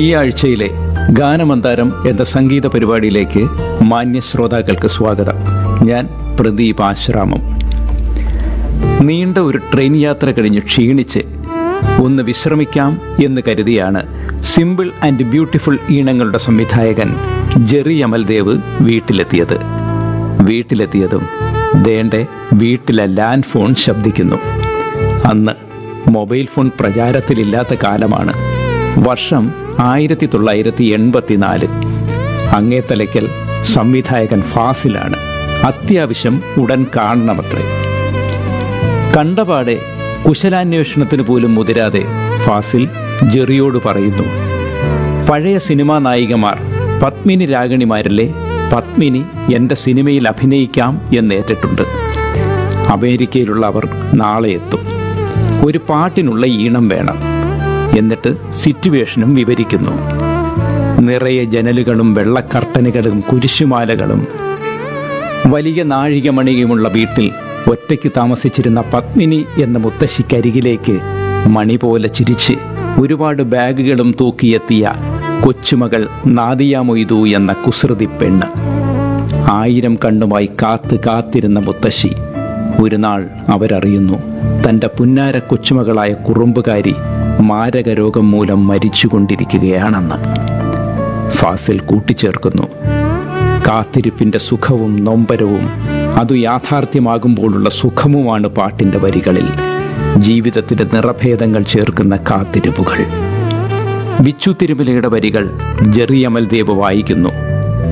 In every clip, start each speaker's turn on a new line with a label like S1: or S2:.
S1: ഈ ആഴ്ചയിലെ ഗാനമന്താരം എന്ന സംഗീത പരിപാടിയിലേക്ക് മാന്യ ശ്രോതാക്കൾക്ക് സ്വാഗതം ഞാൻ പ്രദീപ് ആശ്രാമം നീണ്ട ഒരു ട്രെയിൻ യാത്ര കഴിഞ്ഞ് ക്ഷീണിച്ച് ഒന്ന് വിശ്രമിക്കാം എന്ന് കരുതിയാണ് സിമ്പിൾ ആൻഡ് ബ്യൂട്ടിഫുൾ ഈണങ്ങളുടെ സംവിധായകൻ ജെറി അമൽദേവ് വീട്ടിലെത്തിയത് വീട്ടിലെത്തിയതും ദേണ്ടെ വീട്ടിലെ ലാൻഡ് ഫോൺ ശബ്ദിക്കുന്നു അന്ന് മൊബൈൽ ഫോൺ പ്രചാരത്തിലില്ലാത്ത കാലമാണ് വർഷം ആയിരത്തി തൊള്ളായിരത്തി എൺപത്തിനാല് അങ്ങേത്തലയ്ക്കൽ സംവിധായകൻ ഫാസിലാണ് അത്യാവശ്യം ഉടൻ കാണണമത്രേ കണ്ടപാടെ കുശലാന്വേഷണത്തിന് പോലും മുതിരാതെ ഫാസിൽ ജെറിയോട് പറയുന്നു പഴയ സിനിമാ നായികമാർ പത്മിനി രാഗിണിമാരിലെ പത്മിനി എൻ്റെ സിനിമയിൽ അഭിനയിക്കാം എന്നേറ്റിട്ടുണ്ട് അമേരിക്കയിലുള്ള അവർ നാളെ എത്തും ഒരു പാട്ടിനുള്ള ഈണം വേണം എന്നിട്ട് സിറ്റുവേഷനും വിവരിക്കുന്നു നിറയെ ജനലുകളും വെള്ളക്കർട്ടനുകളും കുരിശുമാലകളും വലിയ നാഴികമണിയുമുള്ള വീട്ടിൽ ഒറ്റയ്ക്ക് താമസിച്ചിരുന്ന പത്മിനി എന്ന മുത്തശ്ശിക്കരികിലേക്ക് മണി പോലെ ചിരിച്ച് ഒരുപാട് ബാഗുകളും തൂക്കിയെത്തിയ കൊച്ചുമകൾ നാദിയ മൊയ്തു എന്ന കുസൃതി പെണ്ണ് ആയിരം കണ്ണുമായി കാത്ത് കാത്തിരുന്ന മുത്തശ്ശി ഒരു നാൾ അവരറിയുന്നു തൻ്റെ പുന്നാര കൊച്ചുമകളായ കുറുമ്പുകാരി മാരക രോഗം മൂലം മരിച്ചുകൊണ്ടിരിക്കുകയാണെന്ന് ഫാസിൽ കൂട്ടിച്ചേർക്കുന്നു കാത്തിരിപ്പിൻ്റെ സുഖവും നൊമ്പരവും അതു യാഥാർത്ഥ്യമാകുമ്പോഴുള്ള സുഖമുമാണ് പാട്ടിൻ്റെ വരികളിൽ ജീവിതത്തിൻ്റെ നിറഭേദങ്ങൾ ചേർക്കുന്ന കാത്തിരിപ്പുകൾ ബിച്ചു തിരുമലയുടെ വരികൾ ജെറി അമൽദേവ് വായിക്കുന്നു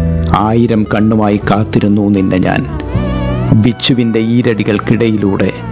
S1: ആയിരം കണ്ണുമായി കാത്തിരുന്നു നിന്നെ ഞാൻ ബിച്ചുവിൻ്റെ ഈരടികൾക്കിടയിലൂടെ